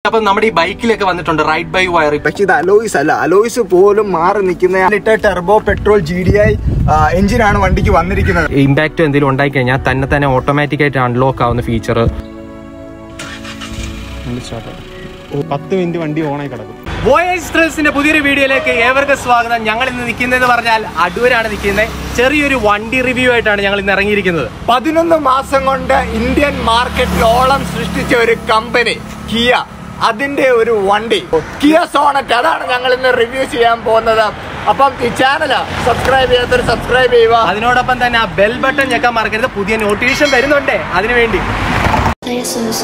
അപ്പൊ നമ്മുടെ ഈ ബൈക്കിലൊക്കെ വന്നിട്ടുണ്ട് റൈഡ് ബൈ വയർ പക്ഷെ ഇത് അലോയ്സ് അല്ല അലോയ്സ് പോലും മാറി നിൽക്കുന്ന litre turbo petrol G D I എഞ്ചിനാണ് വണ്ടിക്ക് വന്നിരിക്കുന്നത് ഇമ്പാക്ട് എന്തെങ്കിലും ഉണ്ടായി കഴിഞ്ഞാൽ തന്നെ തന്നെ ഓട്ടോമാറ്റിക് ആയിട്ട് അൺലോക്ക് ആവുന്ന ഫീച്ചർ പത്ത് മിനിറ്റ് വണ്ടി ഓണായി കിടക്കും വോയേജ് ത്രിൽസിന്റെ പുതിയൊരു വീഡിയോയിലേക്ക് ഏവർക്കും സ്വാഗതം ഞങ്ങൾ ഇന്ന് നിൽക്കുന്നതെന്ന് പറഞ്ഞാൽ അടൂരാണ് നിൽക്കുന്നത് ചെറിയൊരു വണ്ടി റിവ്യൂ ആയിട്ടാണ് ഞങ്ങൾ ഇന്ന് ഇറങ്ങിയിരിക്കുന്നത് പതിനൊന്ന് മാസം കൊണ്ട് ഇന്ത്യൻ മാർക്കറ്റിലോളം സൃഷ്ടിച്ച ഒരു കമ്പനി കിയ അതിന്റെ ഒരു വണ്ടി കിയ സോണറ്റ് അതാണ് ഞങ്ങൾ ഇന്ന് റിവ്യൂ ചെയ്യാൻ പോകുന്നത് അപ്പം ഈ ചാനൽ സബ്സ്ക്രൈബ് ചെയ്യാത്തൊരു സബ്സ്ക്രൈബ് ചെയ്യുക അതിനോടൊപ്പം തന്നെ ആ ബെൽ ബട്ടൺ ഞെക്കാൻ മറക്കരുത് പുതിയ നോട്ടിഫിക്കേഷൻ വരുന്നുണ്ടേ അതിനുവേണ്ടി places.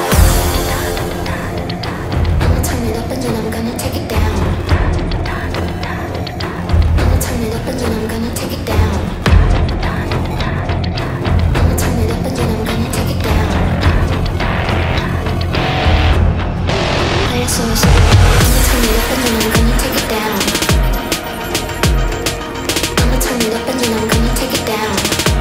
I'ma turn it up and then I'm gonna take it down. I'ma turn it up and then I'm gonna take it down. I'ma turn it up and then I'm gonna take it down. Places. I'ma turn it up and then I'm gonna take it down. I'ma turn it up and then I'm gonna take it down.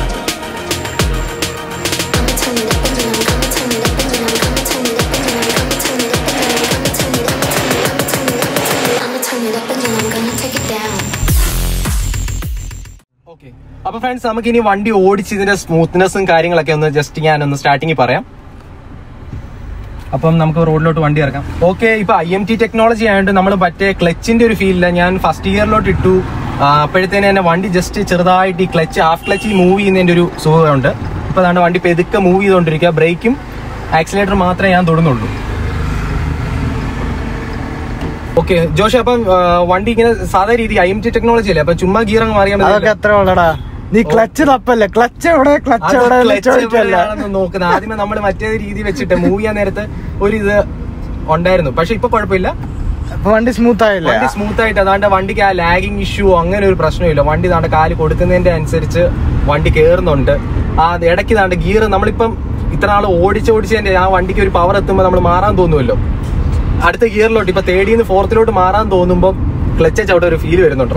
I'ma turn it up and then I'm gonna turn it up and then I'm gonna turn it up and then I'm gonna turn it up and then I'm gonna turn it up and then I'm gonna turn it up I'ma turn it up and then I'm gonna take it down. Okay അപ്പൊ friends നമുക്ക് ഇനി വണ്ടി ഓടിച്ച് ഇതിന്റെ സ്മൂത്ത്നെസ്സും കാര്യങ്ങളൊക്കെ ഒന്ന് just ഞാൻ ഒന്ന് സ്റ്റാർട്ടിങ്ങിൽ പറയാം അപ്പം നമുക്ക് റോഡിലോട്ട് വണ്ടി ഇറക്കാം ഓക്കെ ഇപ്പൊ ഐ എം ടി ടെക്നോളജി ആയതുകൊണ്ട് നമ്മൾ മറ്റേ ക്ലച്ചിന്റെ ഒരു ഫീലില്ല ഞാൻ ഫസ്റ്റ് ഇയറിലോട്ട് ഇട്ടു ആ, അപ്പോഴത്തേന് തന്നെ വണ്ടി ജസ്റ്റ് ചെറുതായിട്ട് ഈ ക്ലച്ച് ഹാഫ് ക്ലച്ച് മൂവ് ചെയ്യുന്നതിന്റെ ഒരു സുഖമുണ്ട് ഇപ്പൊ അതാണ് വണ്ടി പെതുക്കെ മൂവ് ചെയ്തുകൊണ്ടിരിക്കുക ബ്രേക്കും ആക്സിലേറ്റർ മാത്രമേ ഞാൻ തൊടുന്നുള്ളൂ ഓക്കെ ജോഷ് അപ്പം ആ, വണ്ടി ഇങ്ങനെ സാധാ രീതി ഐ എം ടി ടെക്നോളജി അല്ലേ അപ്പൊ ചുമ്മാ ഗിയർ അങ്ങ് മാറിയാൽ അതൊക്കെ മതി എത്ര ഉള്ളടാ നീ ക്ലച്ച് തപ്പല്ലേ ക്ലച്ച് എവിടെ ക്ലച്ച് എവിടെ എന്ന് ചോദിക്കല്ല നോക്കുന്നത് ആദ്യമേ നമ്മൾ മറ്റേ രീതി വെച്ചിട്ട് മൂവ് ചെയ്യാൻ നേരത്ത് ഒരു ഇത് ഉണ്ടായിരുന്നു പക്ഷെ ഇപ്പൊ കുഴപ്പമില്ല ഇപ്പൊ വണ്ടി സ്മൂത്ത് ആയില്ലേ വണ്ടി സ്മൂത്ത് ആയിട്ട് അതാണ്ട് വണ്ടിക്ക് ആ ലാഗിങ് ഇഷ്യൂ അങ്ങനെ ഒരു പ്രശ്നമില്ല വണ്ടി താണ്ട് കാല് കൊടുക്കുന്നതിന്റെ അനുസരിച്ച് വണ്ടി കേറുന്നുണ്ട് ആ ഇടയ്ക്ക് താണ്ട് ഗിയർ നമ്മളിപ്പം ഇത്ര നാൾ ഓടിച്ച് ഓടിച്ചതിന്റെ ആ വണ്ടിക്ക് ഒരു പവർ എത്തുമ്പോൾ നമ്മൾ മാറാൻ തോന്നുമല്ലോ അടുത്ത ഗിയറിലോട്ട് ഇപ്പൊ തേർഡിന്ന് ഫോർത്തിലോട്ട് മാറാൻ തോന്നുമ്പോൾ ക്ലച്ച് അവിടെ ഒരു ഫീൽ വരുന്നുണ്ടോ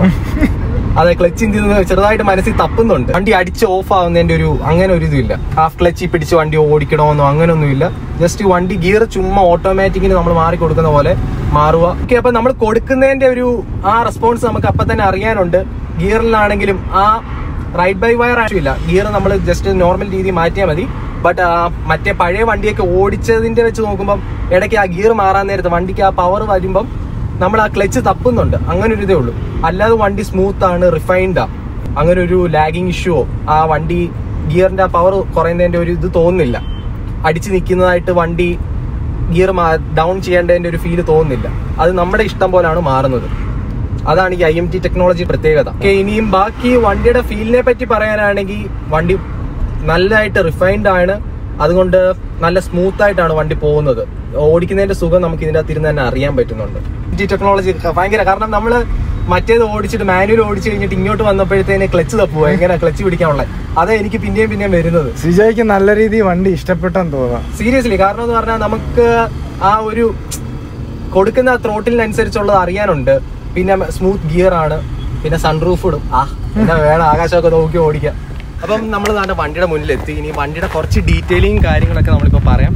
അതെ ക്ലച്ച് ഇന്ത്യ ചെറുതായിട്ട് മനസ്സിൽ തപ്പുന്നുണ്ട് വണ്ടി അടിച്ച് ഓഫ് ആവുന്നതിന്റെ ഒരു അങ്ങനെ ഒരു ഇതില്ല ഹാഫ് ക്ലച്ചിൽ പിടിച്ച് വണ്ടി ഓടിക്കണമെന്നോ അങ്ങനെയൊന്നുമില്ല ജസ്റ്റ് വണ്ടി ഗിയർ ചുമ്മാ ഓട്ടോമാറ്റിക്കിന് നമ്മൾ മാറി കൊടുക്കുന്ന പോലെ മാറുക ഓക്കെ അപ്പൊ നമ്മൾ കൊടുക്കുന്നതിന്റെ ഒരു ആ റെസ്പോൺസ് നമുക്ക് അപ്പൊ തന്നെ അറിയാനുണ്ട് ഗിയറിലാണെങ്കിലും ആ റൈഡ് ബൈ വയർ ആവശ്യമില്ല ഗിയർ നമ്മൾ ജസ്റ്റ് നോർമൽ രീതി മാറ്റിയാൽ മതി ബട്ട് മറ്റേ പഴയ വണ്ടിയൊക്കെ ഓടിച്ചതിന്റെ വെച്ച് നോക്കുമ്പോൾ ഇടയ്ക്ക് ആ ഗിയർ മാറാൻ നേരത്ത് വണ്ടിക്ക് ആ പവർ വരുമ്പം നമ്മൾ ആ ക്ലച്ച് തപ്പുന്നുണ്ട് അങ്ങനെ ഒരു ഇതേ ഉള്ളൂ അല്ലാതെ വണ്ടി സ്മൂത്ത് ആണ് റിഫൈൻഡ് ആ അങ്ങനെ ഒരു ലാഗിങ് ഇഷ്യൂവോ ആ വണ്ടി ഗിയറിന്റെ ആ പവർ കുറയുന്നതിന്റെ ഒരു ഇത് തോന്നുന്നില്ല അടിച്ചു നിൽക്കുന്നതായിട്ട് വണ്ടി ഗിയർ ഡൗൺ ചെയ്യേണ്ടതിന്റെ ഒരു ഫീല് തോന്നുന്നില്ല അത് നമ്മുടെ ഇഷ്ടം പോലാണ് മാറുന്നത് അതാണ് ഈ ഐ എം ടി ടെക്നോളജി പ്രത്യേകത ഓക്കെ ഇനിയും ബാക്കി വണ്ടിയുടെ ഫീലിനെ പറ്റി പറയാനാണെങ്കിൽ വണ്ടി നല്ലതായിട്ട് റിഫൈൻഡ് ആണ് അതുകൊണ്ട് നല്ല സ്മൂത്ത് ആയിട്ടാണ് വണ്ടി പോകുന്നത് ഓടിക്കുന്നതിന്റെ സുഖം നമുക്ക് ഇതിന്റെ അകത്ത് ഇരുന്ന് തന്നെ അറിയാൻ പറ്റുന്നുണ്ട് ടി ടെക്നോളജി ഭയങ്കര കാരണം നമ്മൾ മറ്റേത് ഓടിച്ചിട്ട് മാനുവൽ ഓടിച്ചു കഴിഞ്ഞിട്ട് ഇങ്ങോട്ട് വന്നപ്പോഴത്തേന് ക്ലച്ച് തപ്പുക എങ്ങനെ ക്ലച്ച് പിടിക്കാനുള്ളത് അതാ എനിക്ക് പിന്നെയും പിന്നെയും വരുന്നത് സിജയ്ക്ക് നല്ല രീതിയിൽ വണ്ടി ഇഷ്ടപ്പെട്ടെന്ന് തോന്നാം സീരിയസ്ലി കാരണം എന്ന് പറഞ്ഞാൽ നമുക്ക് ആ ഒരു കൊടുക്കുന്ന ത്രോട്ടിലിനനുസരിച്ചുള്ളത് അറിയാനുണ്ട് പിന്നെ സ്മൂത്ത് ഗിയർ ആണ് പിന്നെ സൺറൂഫ് ഇടും ആ പിന്നെ വേണം ആകാശമൊക്കെ നോക്കി ഓടിക്കാം അപ്പം നമ്മൾ നാട്ടെ വണ്ടിയുടെ മുന്നിൽ എത്തി ഇനി വണ്ടിയുടെ കുറച്ച് ഡീറ്റെയിലിംഗ് കാര്യങ്ങളൊക്കെ നമ്മളിപ്പോൾ പറയാം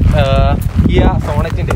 കിയ സോണറ്റിന്റെ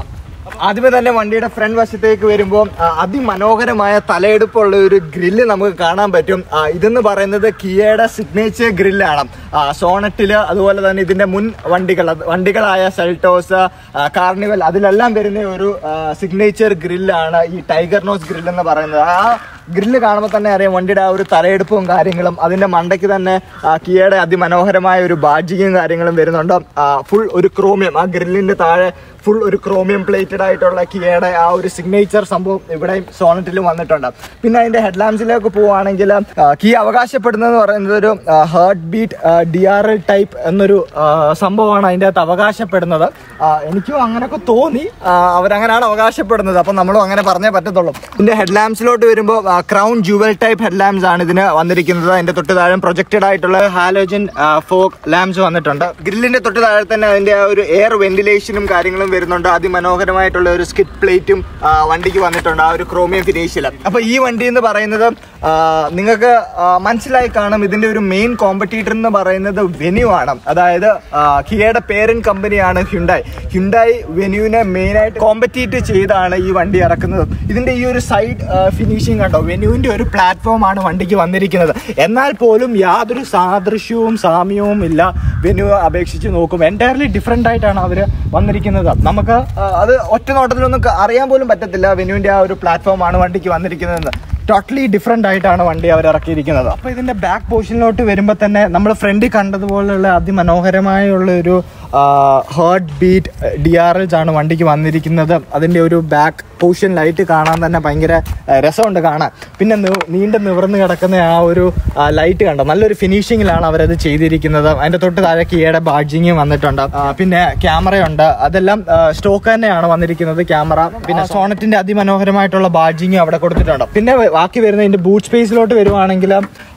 ആദ്യമേ തന്നെ വണ്ടിയുടെ ഫ്രണ്ട് വശത്തേക്ക് വരുമ്പോൾ ആ, അതിമനോഹരമായ തലയെടുപ്പുള്ള ഒരു ഗ്രില്ല് നമുക്ക് കാണാൻ പറ്റും ആ, ഇതെന്ന് പറയുന്നത് കിയയുടെ സിഗ്നേച്ചർ ഗ്രില്ലാണ് സോണറ്റില് അതുപോലെ തന്നെ ഇതിന്റെ മുൻ വണ്ടികൾ അത് വണ്ടികളായ സെൽട്ടോസ് ആ, കാർണിവൽ അതിലെല്ലാം വരുന്ന ഒരു സിഗ്നേച്ചർ ഗ്രില്ലാണ് ഈ ടൈഗർ നോസ് ഗ്രിൽ എന്ന് പറയുന്നത് ആ ഗ്രില്ല് കാണുമ്പോൾ തന്നെ അറിയാം വണ്ടിയുടെ ആ ഒരു തലയെടുപ്പും കാര്യങ്ങളും അതിന്റെ മണ്ടയ്ക്ക് തന്നെ ആ, കിയയുടെ അതിമനോഹരമായ ഒരു ബാഡ്ജിങ്ങും കാര്യങ്ങളും വരുന്നുണ്ട് ഫുൾ ഒരു ക്രോമിയം ആ ഗ്രില്ലിന്റെ താഴെ ഫുൾ ഒരു ക്രോമിയം പ്ലേറ്റഡ് ആയിട്ടുള്ള കിയയുടെ ആ ഒരു സിഗ്നേച്ചർ സംഭവം ഇവിടെയും സോണറ്റിലും വന്നിട്ടുണ്ട് പിന്നെ അതിന്റെ ഹെഡ്ലാമ്പ്സിലേക്ക് പോവുകയാണെങ്കിൽ കിയ അവകാശപ്പെടുന്നതെന്ന് പറയുന്നത് ഒരു heart beat D R L type എന്നൊരു ആ, സംഭവമാണ് അതിൻ്റെ അകത്ത് അവകാശപ്പെടുന്നത് ആ, എനിക്കും അങ്ങനെയൊക്കെ തോന്നി ആ, അവരങ്ങനെയാണ് അവകാശപ്പെടുന്നത് അപ്പം നമ്മളും അങ്ങനെ പറഞ്ഞേ പറ്റത്തുള്ളൂ ഇതിന്റെ ഹെഡ്ലാമ്പ്സിലോട്ട് വരുമ്പോൾ ക്രൗൺ ജുവൽ ടൈപ്പ് ഹെഡ്ലാമ്പ്സ് ആണ് ഇതിന് വന്നിരിക്കുന്നത് അതിന്റെ തൊട്ട് താഴെ പ്രൊജക്റ്റഡ് ആയിട്ടുള്ള ഹാലോജൻ ഫോക്ക് ലാംപ്സ് വന്നിട്ടുണ്ട് ഗ്രില്ലിന്റെ തൊട്ട് താഴെ തന്നെ അതിന്റെ ആ ഒരു എയർ വെന്റിലേഷനും കാര്യങ്ങളും വരുന്നുണ്ട് അതിമനോഹരമായിട്ടുള്ള ഒരു സ്കിറ്റ് പ്ലേറ്റും വണ്ടിക്ക് വന്നിട്ടുണ്ട് ആ ഒരു ക്രോമിയം ഫിനിഷിൽ അപ്പൊ ഈ വണ്ടി എന്ന് പറയുന്നത് നിങ്ങൾക്ക് ആ, മനസ്സിലായി കാണും ഇതിന്റെ ഒരു മെയിൻ കോമ്പറ്റീറ്റർ എന്ന് പറയുന്നത് വെന്യൂ ആണ് അതായത് ആ, കിയയുടെ പേരന്റ് കമ്പനിയാണ് ഹ്യുണ്ടായി ഹ്യുണ്ടായി വെന്യൂവിനെ മെയിൻ ആയിട്ട് കോമ്പറ്റീറ്റ് ചെയ്താണ് ഈ വണ്ടി ഇറക്കുന്നത് ഇതിന്റെ ഈ ഒരു സൈഡ് ഫിനിഷിംഗ് കണ്ടോ വെന്യൂവിന്റെ ഒരു പ്ലാറ്റ്ഫോം ആണ് വണ്ടിക്ക് വന്നിരിക്കുന്നത് എന്നാൽ പോലും യാതൊരു സാദൃശ്യവും സാമ്യവും ഇല്ല വെന്യൂ അപേക്ഷിച്ച് നോക്കും എൻറ്റയർലി ഡിഫറെൻ്റ് ആയിട്ടാണ് അവർ വന്നിരിക്കുന്നത് നമുക്ക് ആ, അത് ഒറ്റ നോട്ടത്തിലൊന്നും ക- അറിയാൻ പോലും പറ്റത്തില്ല വെന്യൂവിന്റെ ആ ഒരു പ്ലാറ്റ്ഫോം ആണ് വണ്ടിക്ക് വന്നിരിക്കുന്നത് ടോട്ടലി ഡിഫറെൻ്റ് ആയിട്ടാണ് വണ്ടി അവർ ഇറക്കിയിരിക്കുന്നത് അപ്പോൾ ഇതിന്റെ ബാക്ക് പോർഷനിലോട്ട് വരുമ്പോൾ തന്നെ നമ്മൾ ഫ്രണ്ടിൽ കണ്ടതുപോലെയുള്ള അതിമനോഹരമായുള്ള ഒരു heart beat D R Ls ആണ് വണ്ടിക്ക് വന്നിരിക്കുന്നത് അതിന്റെ ഒരു ബാക്ക് പോർഷൻ ലൈറ്റ് കാണാൻ തന്നെ ഭയങ്കര ആ, രസമുണ്ട് കാണാൻ പിന്നെ നി- നീണ്ട് നിവർന്ന് കിടക്കുന്ന ആ ഒരു ലൈറ്റ് കണ്ടോ നല്ലൊരു ഫിനിഷിങ്ങിലാണ് അവരത് ചെയ്തിരിക്കുന്നത് അതിന്റെ തൊട്ട് താഴെ കിയയുടെ ബാഡ്ജിങ് വന്നിട്ടുണ്ട് ആ, പിന്നെ ക്യാമറയുണ്ട് അതെല്ലാം സ്റ്റോക്ക് തന്നെയാണ് വന്നിരിക്കുന്നത് ക്യാമറ പിന്നെ സോണറ്റിന്റെ അതിമനോഹരമായിട്ടുള്ള ബാഡ്ജിങ് അവിടെ കൊടുത്തിട്ടുണ്ട് പിന്നെ ബാക്കി വരുന്ന ഇതിന്റെ ബൂട്ട് സ്പേസിലോട്ട് വരുവാണെങ്കിൽ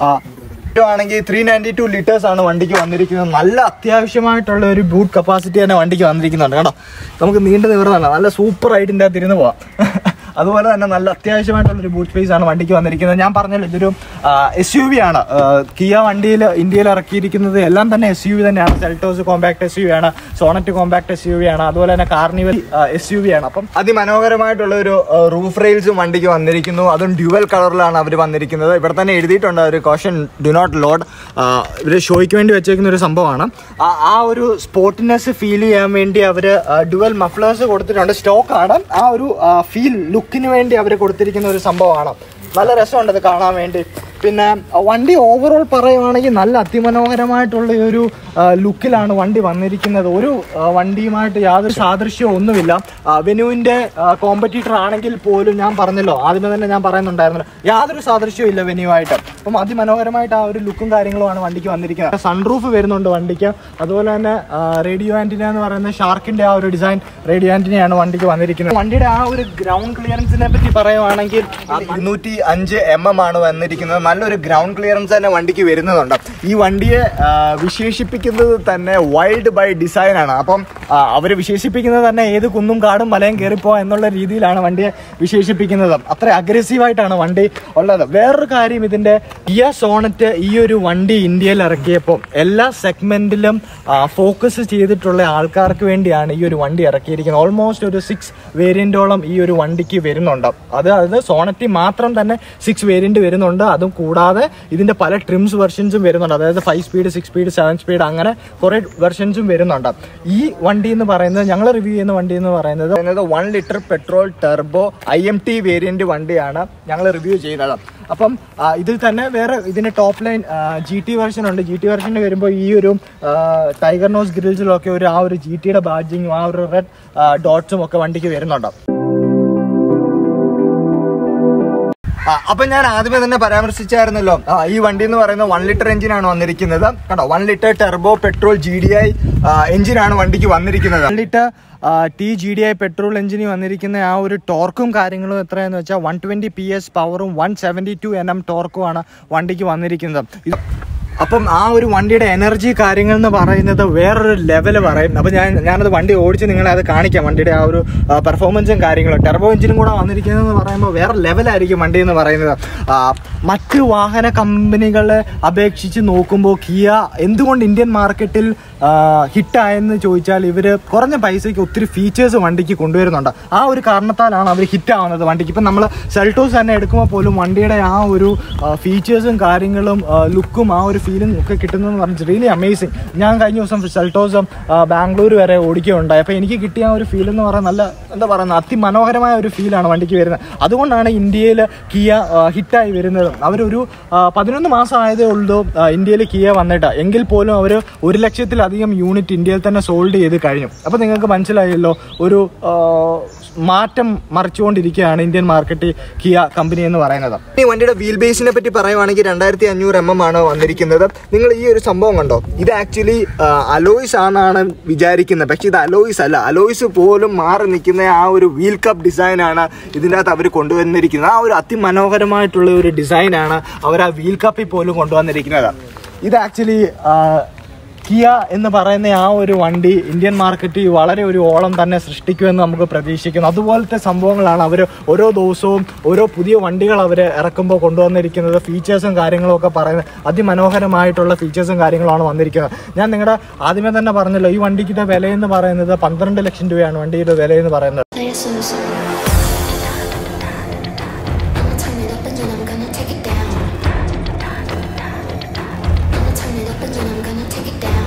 ആണെങ്കിൽ ത്രീ നയൻറ്റി ടു ലിറ്റേഴ്സ് ആണ് വണ്ടിക്ക് വന്നിരിക്കുന്നത് നല്ല അത്യാവശ്യമായിട്ടുള്ള ഒരു ബൂട്ട് കപ്പാസിറ്റി തന്നെ വണ്ടിക്ക് വന്നിരിക്കുന്നുണ്ട് കേട്ടോ നമുക്ക് നീണ്ടു നിവർന്നല്ല നല്ല സൂപ്പർ ആയിട്ട് ഇതിൻ്റെ അകത്ത് ഇരുന്ന് പോവാം അതുപോലെ തന്നെ നല്ല അത്യാവശ്യമായിട്ടുള്ള ഒരു ബൂട്ട് സ്പേസ് ആണ് വണ്ടിക്ക് വന്നിരിക്കുന്നത് ഞാൻ പറഞ്ഞല്ലോ ഇതൊരു എസ് യു വി ആണ് ആ, കിയ വണ്ടിയിൽ ഇന്ത്യയിൽ ഇറക്കിയിരിക്കുന്നത് എല്ലാം തന്നെ എസ് യു വി തന്നെയാണ് Seltos compact S U V ആണ് Sonet compact S U V ആണ് അതുപോലെ തന്നെ കാർണിവൽ എസ് യു വി ആണ് അപ്പം അതിമനോഹരമായിട്ടുള്ള ഒരു റൂഫ് റെയിൽസും വണ്ടിക്ക് വന്നിരിക്കുന്നു അതും ഡ്യുവൽ കളറിലാണ് അവർ വന്നിരിക്കുന്നത് ഇവിടെ തന്നെ എഴുതിയിട്ടുണ്ട് ഒരു കോഷൻ ഡു നോട്ട് ലോഡ് ഇവർ ഷോയ്ക്ക് വേണ്ടി വെച്ചേക്കുന്ന ഒരു സംഭവമാണ് ആ- ആ ഒരു സ്പോർട്ടിനെസ് ഫീൽ ചെയ്യാൻ വേണ്ടി അവർ ഡുവൽ മഫ്ലേഴ്സ് കൊടുത്തിട്ടുണ്ട് സ്റ്റോക്ക് ആണ് ആ ഒരു ഫീൽ ലുക്കിന് വേണ്ടി അവർ കൊടുത്തിരിക്കുന്ന ഒരു സംഭവമാണ് നല്ല രസമുണ്ട് ഇത് കാണാൻ വേണ്ടി പിന്നെ ആ, വണ്ടി ഓവറോൾ പറയുവാണെങ്കിൽ നല്ല അതിമനോഹരമായിട്ടുള്ള ഈ ഒരു ആ, ലുക്കിലാണ് വണ്ടി വന്നിരിക്കുന്നത് ഒരു ആ, വണ്ടിയുമായിട്ട് യാതൊരു സാദൃശ്യവും ഒന്നുമില്ല ആ, വെനുവിന്റെ കോമ്പറ്റീറ്റർ ആണെങ്കിൽ പോലും ഞാൻ പറഞ്ഞല്ലോ ആദ്യമേ തന്നെ ഞാൻ പറയുന്നുണ്ടായിരുന്നല്ലോ യാതൊരു സാദൃശ്യവും ഇല്ല വെനുവായിട്ട് അപ്പം അതിമനോഹരമായിട്ട് ആ ഒരു ലുക്കും കാര്യങ്ങളുമാണ് വണ്ടിക്ക് വന്നിരിക്കുന്നത് സൺറൂഫ് വരുന്നുണ്ട് വണ്ടിക്ക് അതുപോലെ തന്നെ റേഡിയോ ആന്റിന എന്ന് പറയുന്ന ഷാർക്കിന്റെ ആ ഒരു ഡിസൈൻ റേഡിയോ ആന്റിനയാണ് വണ്ടിക്ക് വന്നിരിക്കുന്നത് വണ്ടിയുടെ ആ ഒരു ഗ്രൗണ്ട് ക്ലിയറൻസിനെ പറ്റി പറയുവാണെങ്കിൽ ഇരുന്നൂറ്റി അഞ്ച് എം എം ആണ് വന്നിരിക്കുന്നത് നല്ലൊരു ഗ്രൗണ്ട് ക്ലിയറൻസ് തന്നെ വണ്ടിക്ക് വരുന്നതുണ്ട് ഈ വണ്ടിയെ ആ, വിശേഷിപ്പിക്കുന്നത് തന്നെ വൈൽഡ് ബൈ ഡിസൈൻ ആണ് അപ്പം അവർ വിശേഷിപ്പിക്കുന്നത് തന്നെ ഏത് കുന്നും കാടും മലയും കയറിപ്പോ എന്നുള്ള രീതിയിലാണ് വണ്ടിയെ വിശേഷിപ്പിക്കുന്നത് അത്ര അഗ്രസീവായിട്ടാണ് വണ്ടി ഉള്ളത് വേറൊരു കാര്യം ഇതിന്റെ കിയ സോണറ്റ് ഈ ഒരു വണ്ടി ഇന്ത്യയിൽ ഇറക്കിയപ്പോൾ എല്ലാ സെഗ്മെന്റിലും ഫോക്കസ് ചെയ്തിട്ടുള്ള ആൾക്കാർക്ക് വേണ്ടിയാണ് ഈ ഒരു വണ്ടി ഇറക്കിയിരിക്കുന്നത് ഓൾമോസ്റ്റ് ഒരു സിക്സ് വേരിയന്റോളം ഈ ഒരു വണ്ടിക്ക് വരുന്നുണ്ട് അത് അത് സോണറ്റി മാത്രം തന്നെ സിക്സ് വേരിയന്റ് വരുന്നുണ്ട് അതും കൂടാതെ ഇതിന്റെ പല ട്രിംസ് വെർഷൻസും വരുന്നുണ്ട് അതായത് five speed six speed seven speed അങ്ങനെ കുറെ വെർഷൻസും വരുന്നുണ്ട് ഈ വണ്ടി എന്ന് പറയുന്നത് ഞങ്ങൾ റിവ്യൂ ചെയ്യുന്ന വണ്ടി എന്ന് പറയുന്നത് one litre petrol turbo I M T variant വണ്ടിയാണ് ഞങ്ങൾ റിവ്യൂ ചെയ്യുന്നത് അപ്പം ആ, ഇതിൽ തന്നെ വേറെ ഇതിന്റെ top line G T version ഉണ്ട് ജി ടി വെർഷന് വരുമ്പോൾ ഈ ഒരു ടൈഗർ നോസ് ഗ്രിൽസിലൊക്കെ ഒരു ആ ഒരു ജി ടിയുടെ ബാഡ്ജിങ്ങും ആ ഒരു റെഡ് ഡോട്ട്സും ഒക്കെ വണ്ടിക്ക് വരുന്നുണ്ട് ആ, അപ്പൊ ഞാൻ ആദ്യമേ തന്നെ പരാമർശിച്ചായിരുന്നല്ലോ ആ, ഈ വണ്ടി എന്ന് പറയുന്നത് വൺ ലിറ്റർ എഞ്ചിനാണ് വന്നിരിക്കുന്നത് കണ്ടോ one litre turbo petrol G D I എഞ്ചിനാണ് വണ്ടിക്ക് വന്നിരിക്കുന്നത് one litre T G D I petrol എഞ്ചിന് വന്നിരിക്കുന്ന ആ ഒരു ടോർക്കും കാര്യങ്ങളും എത്രയാന്ന് വെച്ചാൽ വൺ ട്വന്റി പി എസ് പവറും one seventy two N M ടോർക്കുമാണ് വണ്ടിക്ക് വന്നിരിക്കുന്നത് ഇത് അപ്പം ആ ഒരു വണ്ടിയുടെ എനർജി കാര്യങ്ങൾ എന്ന് പറയുന്നത് വേറൊരു ലെവൽ പറയും അപ്പം ഞാൻ ഞാനത് വണ്ടി ഓടിച്ച് നിങ്ങളെ അത് കാണിക്കാം വണ്ടിയുടെ ആ ഒരു പെർഫോമൻസും കാര്യങ്ങളും ടെർബോ എഞ്ചിനും കൂടെ വന്നിരിക്കുന്നതെന്ന് പറയുമ്പോൾ വേറെ ലെവലായിരിക്കും വണ്ടി എന്ന് പറയുന്നത് ആ, മറ്റ് വാഹന കമ്പനികളെ അപേക്ഷിച്ച് നോക്കുമ്പോൾ കിയ എന്തുകൊണ്ട് ഇന്ത്യൻ മാർക്കറ്റിൽ ഹിറ്റായെന്ന് ചോദിച്ചാൽ ഇവർ കുറഞ്ഞ പൈസയ്ക്ക് ഒത്തിരി ഫീച്ചേഴ്സ് വണ്ടിക്ക് കൊണ്ടുവരുന്നുണ്ട് ആ ഒരു കാരണത്താലാണ് അവർ ഹിറ്റ് ആവുന്നത് വണ്ടിക്ക് ഇപ്പം നമ്മൾ സെൽട്ടോസ് തന്നെ എടുക്കുമ്പോൾ പോലും വണ്ടിയുടെ ആ ഒരു ഫീച്ചേഴ്സും കാര്യങ്ങളും ലുക്കും ആ ഒരു ഫീലും ഒക്കെ കിട്ടുന്നതെന്ന് പറഞ്ഞാൽ റിയലി അമേസിങ് ഞാൻ കഴിഞ്ഞ ദിവസം സെൽട്ടോസും ബാംഗ്ലൂർ വരെ ഓടിക്കുകയുണ്ടായി അപ്പോൾ എനിക്ക് കിട്ടിയ ആ ഒരു ഫീൽ എന്ന് പറഞ്ഞാൽ നല്ല എന്താ പറയുക അതിമനോഹരമായ ഒരു ഫീലാണ് വണ്ടിക്ക് വരുന്നത് അതുകൊണ്ടാണ് ഇന്ത്യയിൽ കിയ ഹിറ്റായി വരുന്നത് അവരൊരു ആ, പതിനൊന്ന് മാസം ആയതേ ഉള്ളൂ ഇന്ത്യയിൽ കിയ വന്നിട്ട് എങ്കിൽ പോലും അവർ ഒരു ലക്ഷത്തിലധികം യൂണിറ്റ് ഇന്ത്യയിൽ തന്നെ സോൾഡ് ചെയ്ത് കഴിഞ്ഞു അപ്പോൾ നിങ്ങൾക്ക് മനസ്സിലായല്ലോ ഒരു ആ, മാറ്റം മറിച്ചുകൊണ്ടിരിക്കുകയാണ് ഇന്ത്യൻ മാർക്കറ്റിൽ കിയ കമ്പനി എന്ന് പറയുന്നത് ഈ വണ്ടിയുടെ വീൽ ബേസിനെ പറ്റി പറയുവാണെങ്കിൽ രണ്ടായിരത്തി അഞ്ഞൂറ് എം എം ആണ് വന്നിരിക്കുന്നത് നിങ്ങൾ ഈ ഒരു സംഭവം കണ്ടോ ഇത് ആക്ച്വലി അലോയ്സ് ആണെന്നാണ് വിചാരിക്കുന്നത് പക്ഷെ ഇത് അലോയ്സ് അല്ല അലോയ്സ് പോലും മാറി നിൽക്കുന്ന ആ ഒരു വീൽ കപ്പ് ഡിസൈനാണ് ഇതിൻ്റെ അകത്ത് അവർ കൊണ്ടുവന്നിരിക്കുന്നത് ആ ഒരു അതിമനോഹരമായിട്ടുള്ള ഒരു ഡിസൈനാണ് അവർ ആ വീൽ കപ്പിൽ പോലും കൊണ്ടുവന്നിരിക്കുന്നത് ഇത് ആക്ച്വലി കിയ എന്ന് പറയുന്ന ആ ഒരു വണ്ടി ഇന്ത്യൻ മാർക്കറ്റിൽ വളരെ ഒരു ഓളം തന്നെ സൃഷ്ടിക്കുമെന്ന് നമുക്ക് പ്രതീക്ഷിക്കുന്നു അതുപോലത്തെ സംഭവങ്ങളാണ് അവർ ഓരോ ദിവസവും ഓരോ പുതിയ വണ്ടികൾ അവർ ഇറക്കുമ്പോൾ കൊണ്ടുവന്നിരിക്കുന്നത് ഫീച്ചേഴ്സും കാര്യങ്ങളും ഒക്കെ പറയുന്നത് അതിമനോഹരമായിട്ടുള്ള ഫീച്ചേഴ്സും കാര്യങ്ങളാണ് വന്നിരിക്കുന്നത് ഞാൻ നിങ്ങളുടെ ആദ്യമേ തന്നെ പറഞ്ഞല്ലോ ഈ വണ്ടിക്കിന്റെ വിലയെന്ന് പറയുന്നത് പന്ത്രണ്ട് ലക്ഷം രൂപയാണ് വണ്ടിയുടെ വിലയെന്ന് പറയുന്നത് Play it so so. I'ma turn it up and then I'm gonna take it down. I'ma turn it up and then I'm gonna take it down.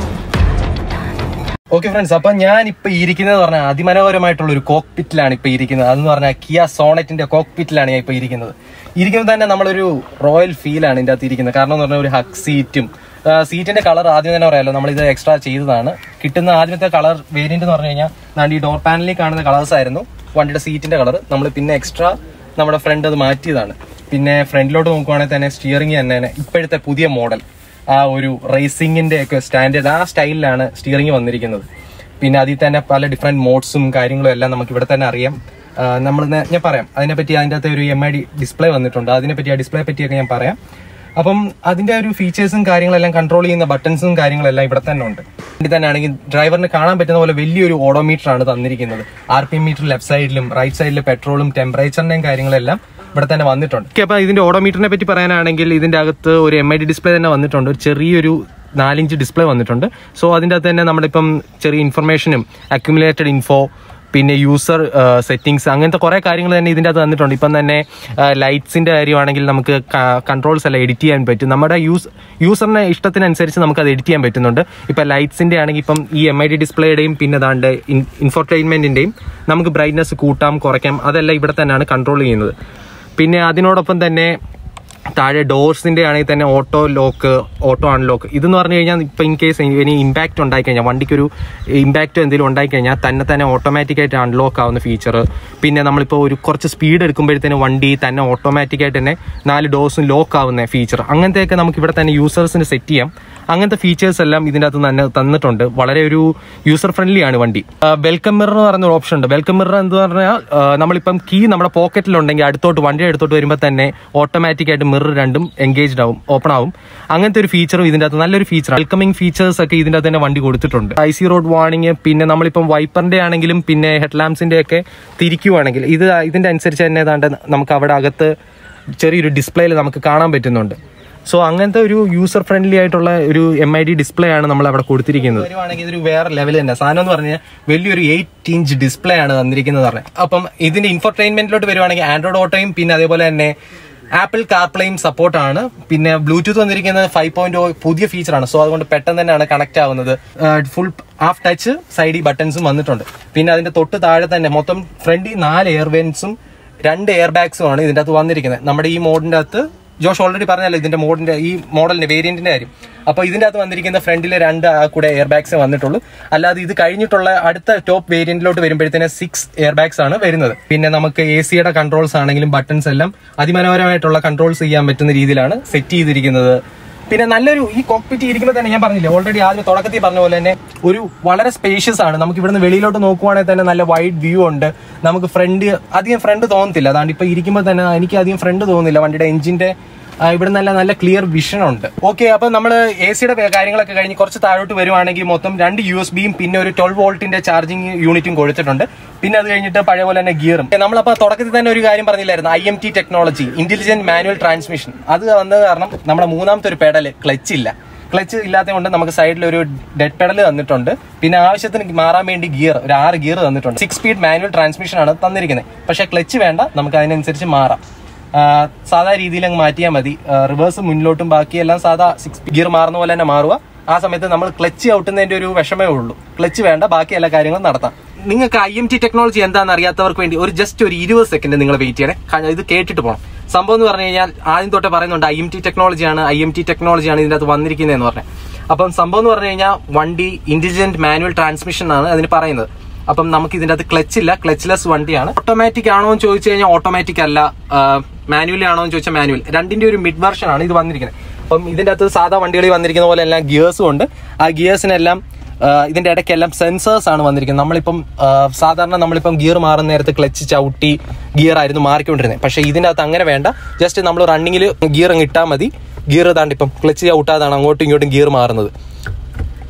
Okay friends അപ്പൊ ഞാൻ ഇപ്പൊ ഇരിക്കുന്നത് പറഞ്ഞാൽ അതിമനോഹരമായിട്ടുള്ള ഒരു കോക്പിറ്റിലാണ് ഇപ്പൊ ഇരിക്കുന്നത് അതെന്ന് പറഞ്ഞാൽ കിയ സോണറ്റിന്റെ കോക്പിറ്റിലാണ് ഞാൻ ഇപ്പൊ ഇരിക്കുന്നത് ഇരിക്കുമ്പോൾ തന്നെ നമ്മളൊരു റോയൽ ഫീലാണ് ഇതിന്റെ അകത്ത് ഇരിക്കുന്നത് കാരണം എന്ന് പറഞ്ഞാൽ ഒരു ഹക്ക് സീറ്റും സീറ്റിന്റെ കളർ ആദ്യം തന്നെ പറയാമല്ലോ നമ്മളിത് എക്സ്ട്രാ ചെയ്തതാണ് കിട്ടുന്ന ആദ്യത്തെ കളർ വേരിയന്റ് എന്ന് പറഞ്ഞു കഴിഞ്ഞാൽ ഞാൻ ഈ ഡോർ പാനലിൽ കാണുന്ന കളേഴ്സ് ആയിരുന്നു വണ്ടിയുടെ സീറ്റിന്റെ കളർ നമ്മൾ പിന്നെ എക്സ്ട്രാ നമ്മുടെ ഫ്രണ്ട് അത് മാറ്റിയതാണ് പിന്നെ ഫ്രണ്ടിലോട്ട് നോക്കുവാണെങ്കിൽ തന്നെ സ്റ്റിയറിംഗ് തന്നെ ഇപ്പോഴത്തെ പുതിയ മോഡൽ ആ ഒരു റേസിംഗിന്റെ ഒക്കെ സ്റ്റാൻഡേർഡ് ആ സ്റ്റൈലിലാണ് സ്റ്റിയറിംഗ് വന്നിരിക്കുന്നത് പിന്നെ അതിൽ തന്നെ പല ഡിഫറെന്റ് മോഡ്സും കാര്യങ്ങളും എല്ലാം നമുക്ക് ഇവിടെ തന്നെ അറിയാം നമ്മൾ ഞാൻ പറയാം അതിനെപ്പറ്റി അതിൻ്റെ അകത്ത് ഒരു എം ഐ ഡി ഡിസ്പ്ലേ വന്നിട്ടുണ്ട് അതിനെപ്പറ്റി ആ ഡിസ്പ്ലേ പറ്റിയൊക്കെ ഞാൻ പറയാം അപ്പം അതിന്റെ ഒരു ഫീച്ചേഴ്സും കാര്യങ്ങളെല്ലാം കൺട്രോൾ ചെയ്യുന്ന ബട്ടൺസും കാര്യങ്ങളെല്ലാം ഇവിടെ തന്നെ ഉണ്ട് ഇതിൽ തന്നെ ആണെങ്കിൽ ഡ്രൈവറിന് കാണാൻ പറ്റുന്ന പോലെ വലിയൊരു ഓഡോമീറ്റർ ആണ് തന്നിരിക്കുന്നത് ആർ പി മീറ്റർ ലെഫ്റ്റ് സൈഡിലും റൈറ്റ് സൈഡിലും പെട്രോളും ടെമ്പറേച്ചറിന്റെയും കാര്യങ്ങളെല്ലാം ഇവിടെ തന്നെ വന്നിട്ടുണ്ട് ഓക്കെ അപ്പൊ ഇതിന്റെ ഓഡോമീറ്ററിനെ പറ്റി പറയാനാണെങ്കിൽ ഇതിന്റെ അകത്ത് ഒരു എം ഐ ഡി ഡിസ്പ്ലേ തന്നെ വന്നിട്ടുണ്ട് ഒരു ചെറിയൊരു നാലിഞ്ച് ഡിസ്പ്ലേ വന്നിട്ടുണ്ട് സോ അതിന്റെ അകത്ത് തന്നെ നമ്മളിപ്പം ചെറിയ ഇൻഫർമേഷനും അക്യുമുലേറ്റഡ് ഇൻഫോ പിന്നെ യൂസർ സെറ്റിംഗ്സ് അങ്ങനത്തെ കുറെ കാര്യങ്ങൾ തന്നെ ഇതിൻ്റെ അകത്ത് തന്നിട്ടുണ്ട് ഇപ്പം തന്നെ ലൈറ്റ്സിന്റെ കാര്യമാണെങ്കിൽ നമുക്ക് കൺട്രോൾസ് എല്ലാം എഡിറ്റ് ചെയ്യാൻ പറ്റും നമ്മുടെ യൂസ് യൂസറിന്റെ ഇഷ്ടത്തിനനുസരിച്ച് നമുക്ക് അത് എഡിറ്റ് ചെയ്യാൻ പറ്റുന്നുണ്ട് ഇപ്പം ലൈറ്റ്സിന്റെ ആണെങ്കിൽ ഇപ്പം ഈ എം ഐ ഡി ഡിസ്പ്ലേയുടെയും പിന്നെ അതാണ്ട് ഇൻഫോർടൈൻമെന്റിന്റെയും നമുക്ക് ബ്രൈറ്റ്നസ് കൂട്ടാം കുറയ്ക്കാം അതെല്ലാം ഇവിടെ തന്നെയാണ് കൺട്രോൾ ചെയ്യുന്നത് പിന്നെ അതിനോടൊപ്പം തന്നെ താഴെ ഡോർസിന്റെ ആണെങ്കിൽ തന്നെ ഓട്ടോ ലോക്ക് ഓട്ടോ അൺലോക്ക് ഇതെന്ന് പറഞ്ഞു കഴിഞ്ഞാൽ ഇപ്പൊ ഇൻ കേസ് ഇനി ഇമ്പാക്ട് ഉണ്ടായി കഴിഞ്ഞാൽ വണ്ടിക്കൊരു ഇമ്പാക്റ്റ് എന്തെങ്കിലും ഉണ്ടായി കഴിഞ്ഞാൽ തന്നെ തന്നെ ഓട്ടോമാറ്റിക് ആയിട്ട് അൺലോക്ക് ആവുന്ന ഫീച്ചർ പിന്നെ നമ്മളിപ്പോൾ ഒരു കുറച്ച് സ്പീഡ് എടുക്കുമ്പോഴത്തേനും വണ്ടി തന്നെ ഓട്ടോമാറ്റിക് ആയിട്ട് തന്നെ നാല് ഡോർസും ലോക്ക് ആവുന്ന ഫീച്ചർ അങ്ങനത്തെയൊക്കെ നമുക്ക് ഇവിടെ തന്നെ യൂസേഴ്സിന് സെറ്റ് ചെയ്യാം അങ്ങനത്തെ ഫീച്ചേഴ്സ് എല്ലാം ഇതിൻ്റെ അകത്ത് തന്നെ തന്നിട്ടുണ്ട് വളരെ ഒരു യൂസർ ഫ്രണ്ട്ലി ആണ് വണ്ടി വെൽക്കം മിറർ എന്ന് പറയുന്ന ഒരു ഓപ്ഷൻ ഉണ്ട് വെൽക്കം മിറർ എന്ന് പറഞ്ഞാൽ ആ, നമ്മളിപ്പം കീ നമ്മുടെ പോക്കറ്റിലുണ്ടെങ്കിൽ അടുത്തോട്ട് വണ്ടി അടുത്തോട്ട് വരുമ്പോൾ തന്നെ ഓട്ടോമാറ്റിക് ആയിട്ട് മിറർ രണ്ടും എൻഗേജ്ഡ് ആവും ഓപ്പൺ ആവും അങ്ങനത്തെ ഒരു ഫീച്ചറും ഇതിൻ്റെ അകത്ത് നല്ലൊരു ഫീച്ചർ വെൽക്കമിംഗ് ഫീച്ചേഴ്സ് ഒക്കെ ഇതിൻ്റെ അകത്ത് തന്നെ വണ്ടി കൊടുത്തിട്ടുണ്ട് ഐ സി റോഡ് വാർണിംഗ് പിന്നെ നമ്മളിപ്പം വൈപ്പറിന്റെ ആണെങ്കിലും പിന്നെ ഹെഡ് ലാംപ്സിന്റെ ഒക്കെ തിരിക്കുവാണെങ്കിൽ ഇത് ഇതിന്റെ അനുസരിച്ച് തന്നെ ഏതാണ്ട് നമുക്ക് അവിടെ അകത്ത് ചെറിയൊരു ഡിസ്പ്ലേയിൽ നമുക്ക് കാണാൻ പറ്റുന്നുണ്ട് സോ അങ്ങനത്തെ ഒരു യൂസർ ഫ്രണ്ട്ലി ആയിട്ടുള്ള ഒരു എം ഐ ഡി ഡിസ്പ്ലേ ആണ് നമ്മൾ അവിടെ കൊടുത്തിരിക്കുന്നത് വരുവാണെങ്കിൽ ഇതൊരു വേറെ ലെവൽ തന്നെ സാധനം എന്ന് പറഞ്ഞാൽ വലിയൊരു എയ്റ്റ് ഇഞ്ച് ഡിസ്പ്ലേ ആണ് തന്നിരിക്കുന്നത് പറഞ്ഞത് അപ്പം ഇതിന്റെ ഇൻഫർടൈൻമെന്റിലോട്ട് വരുവാണെങ്കിൽ ആൻഡ്രോയിഡ് ഓട്ടോയും പിന്നെ അതേപോലെ തന്നെ ആപ്പിൾ കാർപ്ലേയും സപ്പോർട്ട് ആണ് പിന്നെ ബ്ലൂടൂത്ത് വന്നിരിക്കുന്നത് ഫൈവ് പോയിന്റ് പുതിയ ഫീച്ചർ ആണ് സോ അതുകൊണ്ട് പെട്ടെന്ന് തന്നെയാണ് കണക്ട് ആവുന്നത് ഫുൾ ഹാഫ് ടച്ച് സൈഡി ബട്ടൺസും വന്നിട്ടുണ്ട് പിന്നെ അതിന്റെ തൊട്ട് താഴെ തന്നെ മൊത്തം ഫ്രണ്ടിൽ നാല് എയർ വെന്റ്സും രണ്ട് എയർ ബാഗ്സും ആണ് ഇതിന്റെ അകത്ത് വന്നിരിക്കുന്നത് നമ്മുടെ ഈ മോഡിന്റെ അകത്ത് ജോഷ് ഓൾറെഡി പറഞ്ഞല്ലോ ഇതിന്റെ മോഡിന്റെ ഈ മോഡലിന്റെ വേരിയന്റിന്റെ കാര്യം അപ്പൊ ഇതിന്റെ അകത്ത് വന്നിരിക്കുന്ന ഫ്രണ്ടിലെ രണ്ട് ആ കൂടെ എയർ ബാഗ്സ് വന്നിട്ടുള്ളൂ അല്ലാതെ ഇത് കഴിഞ്ഞിട്ടുള്ള അടുത്ത ടോപ്പ് വേരിയന്റിലോട്ട് വരുമ്പോഴത്തേന് സിക്സ് എയർ ബാഗ്സ് ആണ് വരുന്നത് പിന്നെ നമുക്ക് എ സിയുടെ കൺട്രോൾസ് ആണെങ്കിലും ബട്ടൺസ് എല്ലാം അതിമനോഹരമായിട്ടുള്ള കൺട്രോൾസ് ചെയ്യാൻ പറ്റുന്ന രീതിയിലാണ് സെറ്റ് ചെയ്തിരിക്കുന്നത് പിന്നെ നല്ലൊരു ഈ കോക്പിറ്റ് ഇരിക്കുമ്പോൾ തന്നെ ഞാൻ പറഞ്ഞില്ലേ ഓൾറെഡി ആദ്യം തുടക്കത്തിൽ പറഞ്ഞ പോലെ തന്നെ ഒരു വളരെ സ്പേഷ്യസ് ആണ് നമുക്ക് ഇവിടുന്ന് വെളിയിലോട്ട് നോക്കുവാണെങ്കിൽ തന്നെ നല്ല വൈഡ് വ്യൂ ഉണ്ട് നമുക്ക് ഫ്രണ്ട് അധികം ഫ്രണ്ട് തോന്നത്തില്ല അതാണ്ട് ഇപ്പൊ ഇരിക്കുമ്പോൾ തന്നെ എനിക്ക് അധികം ഫ്രണ്ട് തോന്നുന്നില്ല വണ്ടിയുടെ എഞ്ചിന്റെ ആ, ഇവിടെ നല്ല നല്ല ക്ലിയർ വിഷൻ ഉണ്ട് ഓക്കെ അപ്പൊ നമ്മൾ എ സിയുടെ കാര്യങ്ങളൊക്കെ കഴിഞ്ഞ് കുറച്ച് താഴോട്ട് വരുവാണെങ്കിൽ മൊത്തം രണ്ട് യു എസ് ബിയും പിന്നെ ഒരു ട്വൽവ് വോൾട്ടിന്റെ ചാർജിങ് യൂണിറ്റും കൊടുത്തിട്ടുണ്ട് പിന്നെ അത് കഴിഞ്ഞിട്ട് പഴയ പോലെ തന്നെ ഗിയറും നമ്മളപ്പോ തുടക്കത്തിൽ തന്നെ ഒരു കാര്യം പറഞ്ഞില്ലായിരുന്നു I M T technology intelligent manual transmission അത് വന്നത് കാരണം നമ്മുടെ മൂന്നാമത്തെ ഒരു പെഡൽ ക്ലച്ച് ഇല്ല ക്ലച്ച് ഇല്ലാത്തത് കൊണ്ട് നമുക്ക് സൈഡിൽ ഒരു ഡെഡ് പെഡൽ തന്നിട്ടുണ്ട് പിന്നെ ആവശ്യത്തിന് മാറാൻ വേണ്ടി ഗിയർ ഒരു ആറ് ഗിയർ തന്നിട്ടുണ്ട് സിക്സ് സ്പീഡ് മാനുവൽ ട്രാൻസ്മിഷൻ ആണ് തന്നിരിക്കുന്നത് പക്ഷേ ക്ലച്ച് വേണ്ട നമുക്ക് അതിനനുസരിച്ച് മാറാം ആ, സാധാ രീതിയിൽ അങ്ങ് മാറ്റിയാൽ മതി റിവേഴ്സ് മുന്നിലോട്ടും ബാക്കിയെല്ലാം സാധാ സിക്സ് ഗിയർ മാറുന്ന പോലെ തന്നെ മാറുക ആ സമയത്ത് നമ്മൾ ക്ലച്ച് ഔട്ടുന്നതിന്റെ ഒരു വിഷമേ ഉള്ളൂ ക്ലച്ച് വേണ്ട ബാക്കി എല്ലാ കാര്യങ്ങളും നടത്താം നിങ്ങൾക്ക് ഐ എം ടി ടെക്നോളജി എന്താണെന്ന് അറിയാത്തവർക്ക് വേണ്ടി ഒരു ജസ്റ്റ് ഒരു ഇരുപത് സെക്കൻഡ് നിങ്ങൾ വെയിറ്റ് ചെയ്യണേ കാരണം ഇത് കേട്ടിട്ട് പോകണം സംഭവം എന്ന് പറഞ്ഞു കഴിഞ്ഞാൽ ആദ്യം തൊട്ടേ പറയുന്നുണ്ട് ഐ എം ടി ടെക്നോളജിയാണ് ഐ എം ടി ടെക്നോളജിയാണ് ഇതിൻ്റെ അകത്ത് വന്നിരിക്കുന്നതെന്ന് പറഞ്ഞത് അപ്പം സംഭവം എന്ന് പറഞ്ഞു കഴിഞ്ഞാൽ വണ്ടി ഇന്റലിജന്റ് മാനുവൽ ട്രാൻസ്മിഷൻ ആണ് അതിന് പറയുന്നത് അപ്പം നമുക്ക് ഇതിന്റെ അകത്ത് ക്ലച്ച് ഇല്ല ക്ലച്ച്ലെസ് വണ്ടിയാണ് ഓട്ടോമാറ്റിക് ആണോ എന്ന് ചോദിച്ചു കഴിഞ്ഞാൽ ഓട്ടോമാറ്റിക് അല്ല മാനുവലി ആണോ എന്ന് ചോദിച്ചാൽ മാനുവൽ രണ്ടിന്റെ ഒരു മിഡ് വെർഷൻ ആണ് ഇത് വന്നിരിക്കുന്നത് അപ്പം ഇതിന്റെ അകത്ത് സാധാ വണ്ടികളിൽ വന്നിരിക്കുന്ന പോലെ എല്ലാം ഗിയേഴ്സും ഉണ്ട് ആ ഗിയേഴ്സിനെല്ലാം ആ, ഇതിന്റെ ഇടയ്ക്കെല്ലാം സെൻസേഴ്സ് ആണ് വന്നിരിക്കുന്നത് നമ്മളിപ്പം ആ, സാധാരണ നമ്മളിപ്പം ഗിയർ മാറുന്ന നേരത്ത് ക്ലച്ച് ചവിട്ടി ഗിയർ ആയിരുന്നു മാറിക്കൊണ്ടിരുന്നത് പക്ഷേ ഇതിന്റെ അകത്ത് അങ്ങനെ വേണ്ട ജസ്റ്റ് നമ്മൾ റണ്ണിങ്ങിൽ ഗിയർ അങ്ങ് ഇട്ടാൽ മതി ഗിയർ ഇതാണ്ട് ഇപ്പം ക്ലച്ച് ചവിട്ടാതാണ് അങ്ങോട്ടും ഇങ്ങോട്ടും ഗിയർ മാറുന്നത്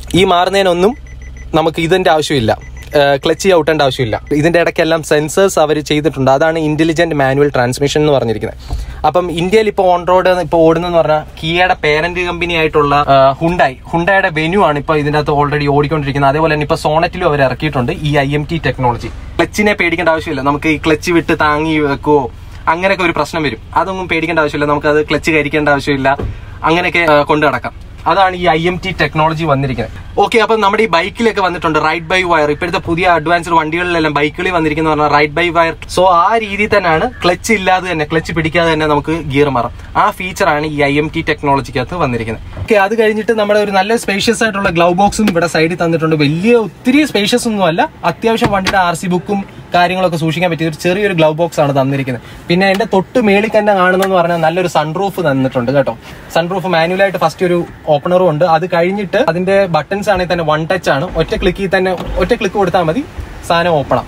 ഈ മാറുന്നതിനൊന്നും നമുക്ക് ഇതിന്റെ ആവശ്യമില്ല ക്ലച്ച് ഔട്ടേണ്ട ആവശ്യമില്ല ഇതിന്റെ ഇടയ്ക്കെല്ലാം സെൻസേഴ്സ് അവർ ചെയ്തിട്ടുണ്ട് അതാണ് ഇന്റലിജന്റ് മാനുവൽ ട്രാൻസ്മിഷൻ എന്ന് പറഞ്ഞിരിക്കുന്നത് അപ്പം ഇന്ത്യയിൽ ഇപ്പോൾ ഓൺ റോഡ് ഇപ്പോൾ ഓടുന്നെന്ന് പറഞ്ഞാൽ കിയയുടെ പേരന്റ് കമ്പനി ആയിട്ടുള്ള ആ, ഹുണ്ടായി ഹുണ്ടായുടെ വെന്യൂ ആണ് ഇപ്പോൾ ഇതിന്റെ അകത്ത് ഓൾറെഡി ഓടിക്കൊണ്ടിരിക്കുന്നത് അതേപോലെ തന്നെ ഇപ്പോൾ സോണറ്റിലും അവർ ഇറക്കിയിട്ടുണ്ട് ഈ ഐ എം ടി ടെക്നോളജി ക്ലച്ചിനെ പേടിക്കേണ്ട ആവശ്യമില്ല നമുക്ക് ഈ ക്ലച്ച് വിട്ട് താങ്ങി വെക്കുവോ അങ്ങനെയൊക്കെ ഒരു പ്രശ്നം വരും അതൊന്നും പേടിക്കേണ്ട ആവശ്യമില്ല നമുക്ക് അത് ക്ലച്ച് കരിക്കേണ്ട ആവശ്യമില്ല അങ്ങനെയൊക്കെ ആ, കൊണ്ടു നടക്കാം അതാണ് ഈ ഐ എം ടി ടെക്നോളജി വന്നിരിക്കുന്നത് ഓക്കെ അപ്പം നമ്മുടെ ഈ ബൈക്കിലൊക്കെ വന്നിട്ടുണ്ട് റൈഡ് ബൈ വയർ ഇപ്പോഴത്തെ പുതിയ അഡ്വാൻസ്ഡ് വണ്ടികളിലെല്ലാം ബൈക്കുകളിൽ വന്നിരിക്കുന്ന പറഞ്ഞാൽ റൈഡ് ബൈ വയർ സോ ആ രീതിയിൽ തന്നെയാണ് ക്ലച്ച് ഇല്ലാതെ തന്നെ ക്ലച്ച് പിടിക്കാതെ തന്നെ നമുക്ക് ഗിയർ മാറാം ആ ഫീച്ചറാണ് ഈ ഐ എം ടി ടെക്നോളജിക്കകത്ത് വന്നിരിക്കുന്നത് ഓക്കെ അത് കഴിഞ്ഞിട്ട് നമ്മുടെ ഒരു നല്ല സ്പേഷ്യസ് ആയിട്ടുള്ള ഗ്ലൗ ബോക്സും ഇവിടെ സൈഡിൽ തന്നിട്ടുണ്ട് വലിയ ഒത്തിരി സ്പേഷ്യസ് ഒന്നും അല്ല അത്യാവശ്യം വണ്ടിയുടെ ആർ സി ബുക്കും കാര്യങ്ങളൊക്കെ സൂക്ഷിക്കാൻ പറ്റിയ ഒരു ചെറിയൊരു ഗ്ലൗ ബോക്സ് ആണ് തന്നിരിക്കുന്നത് പിന്നെ എന്റെ തൊട്ട് മേളിൽ തന്നെ കാണുന്നതെന്ന് പറഞ്ഞാൽ നല്ലൊരു സൺറൂഫ് തന്നിട്ടുണ്ട് കേട്ടോ സൺറൂഫ് മാനുവലായിട്ട് ഫസ്റ്റ് ഒരു ഓപ്പണറും ഉണ്ട് അത് കഴിഞ്ഞിട്ട് അതിന്റെ ബട്ടൺസ് ആണെങ്കിൽ തന്നെ വൺ ടച്ച് ആണ് ഒറ്റ ക്ലിക്കിൽ തന്നെ ഒറ്റ ക്ലിക്ക് കൊടുത്താൽ മതി സാധനം ഓപ്പൺ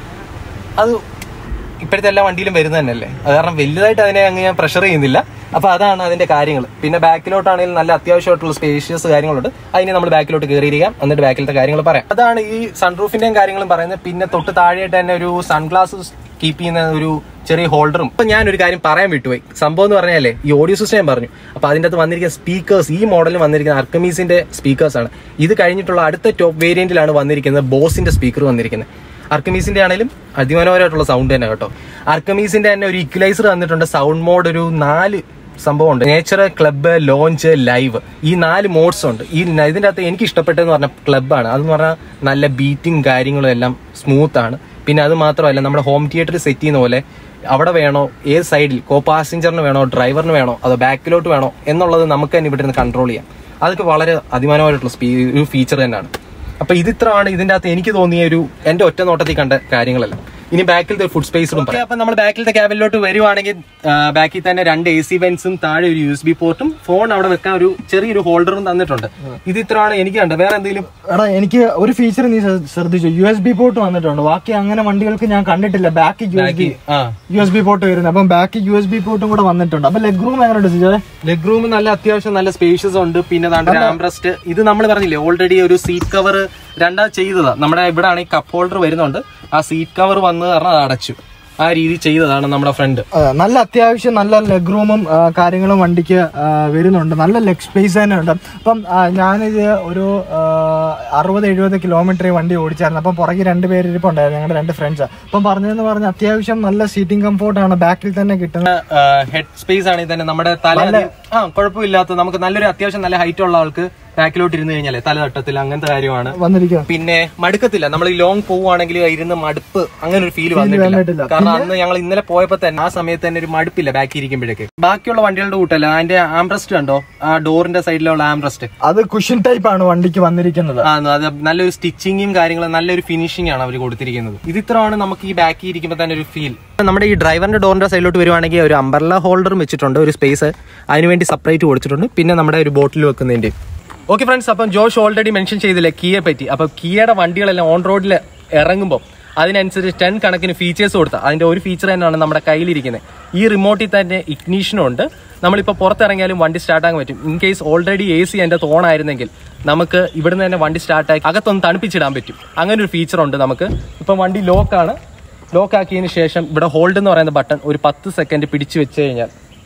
അത് ഇപ്പോഴത്തെ എല്ലാ വണ്ടിയിലും വരുന്നത് തന്നെയല്ലേ അത് കാരണം വലുതായിട്ട് അതിനെ അങ്ങ് ഞാൻ പ്രഷർ ചെയ്യുന്നില്ല അപ്പൊ അതാണ് അതിന്റെ കാര്യങ്ങൾ പിന്നെ ബാക്കിലോട്ടാണെങ്കിലും നല്ല അത്യാവശ്യമായിട്ടുള്ള സ്പേഷ്യസ് കാര്യങ്ങളുണ്ട് അതിന് നമ്മൾ ബാക്കിലോട്ട് കയറിയിരിക്കാം എന്നിട്ട് ബാക്കിലത്തെ കാര്യങ്ങൾ പറയാം അതാണ് ഈ സൺറൂഫിന്റെയും കാര്യങ്ങളും പറയുന്നത് പിന്നെ തൊട്ട് താഴെയായിട്ട് തന്നെ ഒരു സൺഗ്ലാസ് കീപ്പ് ചെയ്യുന്ന ഒരു ചെറിയ ഹോൾഡറും ഇപ്പൊ ഞാൻ ഒരു കാര്യം പറയാൻ വിട്ടുപോയി സംഭവം എന്ന് പറഞ്ഞാലേ ഈ ഓഡിയോ സിസ്റ്റം ഞാൻ പറഞ്ഞു അപ്പൊ അതിന്റെ അകത്ത് വന്നിരിക്കുന്ന സ്പീക്കേഴ്സ് ഈ മോഡലിൽ വന്നിരിക്കുന്ന അർക്കമീസിന്റെ സ്പീക്കേഴ്സ് ആണ് ഇത് കഴിഞ്ഞിട്ടുള്ള അടുത്ത ടോപ്പ് വേരിയന്റിലാണ് വന്നിരിക്കുന്നത് ബോസിന്റെ സ്പീക്കർ വന്നിരിക്കുന്നത് അർക്കമീസിന്റെ ആണെങ്കിലും അതിമനോഹരമായിട്ടുള്ള സൗണ്ട് തന്നെ കേട്ടോ അർക്കമീസിന്റെ തന്നെ ഒരു ഇക്വലൈസർ തന്നിട്ടുണ്ട് സൗണ്ട് മോഡ് ഒരു നാല് സംഭവമുണ്ട് നേച്ചർ ക്ലബ്ബ് ലോഞ്ച് ലൈവ് ഈ നാല് മോഡ്സ് ഉണ്ട് ഈ ന- ഇതിന്റെ അകത്ത് എനിക്ക് ഇഷ്ടപ്പെട്ടതെന്ന് പറഞ്ഞ ക്ലബ്ബാണ് അതെന്ന് പറഞ്ഞാൽ നല്ല ബീറ്റിംഗ് കാര്യങ്ങളും എല്ലാം സ്മൂത്ത് ആണ് പിന്നെ അത് മാത്രമല്ല നമ്മുടെ ഹോം തിയേറ്ററിൽ സെറ്റ് ചെയ്യുന്ന പോലെ അവിടെ വേണോ ഏത് സൈഡിൽ കോ പാസഞ്ചറിന് വേണോ ഡ്രൈവറിന് വേണോ അതോ ബാക്കിലോട്ട് വേണോ എന്നുള്ളത് നമുക്ക് തന്നെ ഇവിടെ നിന്ന് കൺട്രോൾ ചെയ്യാം അതൊക്കെ വളരെ അതിമനോഹരമായിട്ടുള്ള സ്പീ ഒരു ഫീച്ചർ തന്നെയാണ് അപ്പൊ ഇത് ഇത്രയാണ് ഇതിന്റെ അകത്ത് എനിക്ക് തോന്നിയ ഒരു എന്റെ ഒറ്റ നോട്ടത്തിൽ കണ്ട കാര്യങ്ങളെല്ലാം ഇനി ബാക്കിലത്തെ ഫുഡ് സ്പേസും അപ്പൊ നമ്മൾ ബാക്കിലത്തെ ക്യാബിനിലോട്ട് വരുവാണെങ്കിൽ ബാക്കിൽ തന്നെ രണ്ട് എ സി വെൻസും താഴെ ഒരു യു എസ് ബി പോർട്ടും ഫോൺ അവിടെ വെക്കാൻ ഒരു ചെറിയൊരു ഹോൾഡറും തന്നിട്ടുണ്ട് ഇത് ഇത്രയാണ് എനിക്ക് കണ്ടത് വേറെ എന്തെങ്കിലും എടാ എനിക്ക് ഒരു ഫീച്ചർ നീ ശ്ര- ശ്രദ്ധിച്ചു യു എസ് ബി പോർട്ട് വന്നിട്ടുണ്ട് ബാക്കി അങ്ങനെ വണ്ടികൾക്ക് ഞാൻ കണ്ടിട്ടില്ല ബാക്ക് യു എസ് ബി ആ യു എസ് ബി പോർട്ട് വരുന്നത് അപ്പം ബാക്ക് യു എസ് ബി പോർട്ടും കൂടെ വന്നിട്ടുണ്ട് അപ്പൊ ലെഗ് റൂം എങ്ങനെയുണ്ട് സിജോയെ ലെഗ് റൂം നല്ല അത്യാവശ്യം നല്ല സ്പേഷ്യസ് ഉണ്ട് പിന്നെ ആംബ്രസ്റ്റ് ഇത് നമ്മൾ പറഞ്ഞില്ലേ ഓൾറെഡി ഒരു സീറ്റ് കവർ രണ്ടാ ചെയ്തതാ നമ്മുടെ ഇവിടെ ആണെങ്കിൽ കപ്പ് ഹോൾഡർ വരുന്നുണ്ട് ആ സീറ്റ് കവർ വന്ന് കാരണം അത് അടച്ചു ആ രീതി ചെയ്തതാണ് നമ്മുടെ ഫ്രണ്ട് അതെ, നല്ല അത്യാവശ്യം നല്ല ലെഗ് റൂമും ആ, കാര്യങ്ങളും വണ്ടിക്ക് ആ, വരുന്നുണ്ട് നല്ല ലെഗ് സ്പേസ് തന്നെ ഉണ്ട് അപ്പം ആ, ഞാനിത് ഒരു ആ, അറുപത് എഴുപത് കിലോമീറ്റർ വണ്ടി ഓടിച്ചായിരുന്നു അപ്പം പുറകെ രണ്ട് പേര് ഇരിപ്പുണ്ടായിരുന്നു ഞങ്ങളുടെ രണ്ട് ഫ്രണ്ട്സ് അപ്പം പറഞ്ഞതെന്ന് പറഞ്ഞാൽ അത്യാവശ്യം നല്ല സീറ്റിംഗ് കംഫോർട്ടാണ് ബാക്കിൽ തന്നെ കിട്ടുന്നത് ഹെഡ് സ്പേസ് ആണെങ്കിൽ തന്നെ നമ്മുടെ തല അധികം- ആ കുഴപ്പമില്ലാത്ത നമുക്ക് നല്ലൊരു അത്യാവശ്യം നല്ല ഹൈറ്റ് ഉള്ള ആൾക്ക് ബാക്കിലോട്ട് ഇരുന്ന് കഴിഞ്ഞാലേ തല തട്ടത്തില്ല അങ്ങനത്തെ കാര്യമാണ് വന്നിരിക്കുന്നത് പിന്നെ മടുക്കത്തില്ല നമ്മൾ ഈ ലോങ് പോവുകയാണെങ്കിൽ ഇരുന്ന് മടുപ്പ് അങ്ങനെ ഒരു ഫീൽ വന്നിട്ടില്ല. വന്നിട്ടില്ല കാരണം അന്ന് ഞങ്ങൾ ഇന്നലെ പോയപ്പോ തന്നെ ആ സമയത്ത് തന്നെ ഒരു മടുപ്പില്ല ബാക്കി ഇരിക്കുമ്പോഴേക്ക് ബാക്കിയുള്ള വണ്ടികളുടെ കൂട്ടല്ല അതിന്റെ ആംബ്രസ്റ്റ് കണ്ടോ ആ ഡോറിന്റെ സൈഡിലുള്ള ആംബ്രസ്റ്റ് അത് കുഷൻ ടൈപ്പ് ആണ് വണ്ടിക്ക് വന്നിരിക്കുന്നത് ആ അത് നല്ലൊരു സ്റ്റിച്ചിങ്ങും കാര്യങ്ങളും നല്ലൊരു ഫിനിഷിംഗ് ആണ് അവർ കൊടുത്തിരിക്കുന്നത് ഇത് ഇത്രയാണ് നമുക്ക് ഈ ബാക്കി ഇരിക്കുമ്പോൾ തന്നെ ഒരു ഫീൽ നമ്മുടെ ഈ ഡ്രൈവറിന്റെ ഡോറിന്റെ സൈഡിലോട്ട് വരുവാണെങ്കിൽ ഒരു അംബർല ഹോൾഡറും വെച്ചിട്ടുണ്ട് ഒരു സ്പേസ് അതിനുവേണ്ടി സെപ്പറേറ്റ് കൊടുത്തിട്ടുണ്ട് പിന്നെ നമ്മുടെ ഒരു ബോട്ടിൽ വെക്കുന്നതിന്റെ ഓക്കെ ഫ്രണ്ട്സ് അപ്പം ജോഷ് ഓൾറെഡി മെൻഷൻ ചെയ്തില്ലേ കിയെ പറ്റി അപ്പൊ കിയയുടെ വണ്ടികളെല്ലാം ഓൺ റോഡിൽ ഇറങ്ങുമ്പോൾ അതിനനുസരിച്ച് ടെൻ കണക്കിന് ഫീച്ചേഴ്സ് കൊടുത്ത അതിന്റെ ഒരു ഫീച്ചർ തന്നെയാണ് നമ്മുടെ കയ്യിലിരിക്കുന്നത് ഈ റിമോട്ടിൽ തന്നെ ഇഗ്നീഷനും ഉണ്ട് നമ്മളിപ്പോൾ പുറത്തിറങ്ങിയാലും വണ്ടി സ്റ്റാർട്ടാക്കാൻ പറ്റും in case already A C എൻ്റെ തോണായിരുന്നെങ്കിൽ നമുക്ക് ഇവിടുന്ന് തന്നെ വണ്ടി സ്റ്റാർട്ടാക്കി അകത്തൊന്ന് തണുപ്പിച്ചിടാൻ പറ്റും അങ്ങനെ ഒരു ഫീച്ചർ ഉണ്ട് നമുക്ക് ഇപ്പം വണ്ടി ലോക്കാണ് ലോക്ക് ആക്കിയതിന് ശേഷം ഇവിടെ ഹോൾഡ് എന്ന് പറയുന്ന ബട്ടൺ ഒരു പത്ത് സെക്കൻഡ് പിടിച്ചു വെച്ച് കഴിഞ്ഞാൽ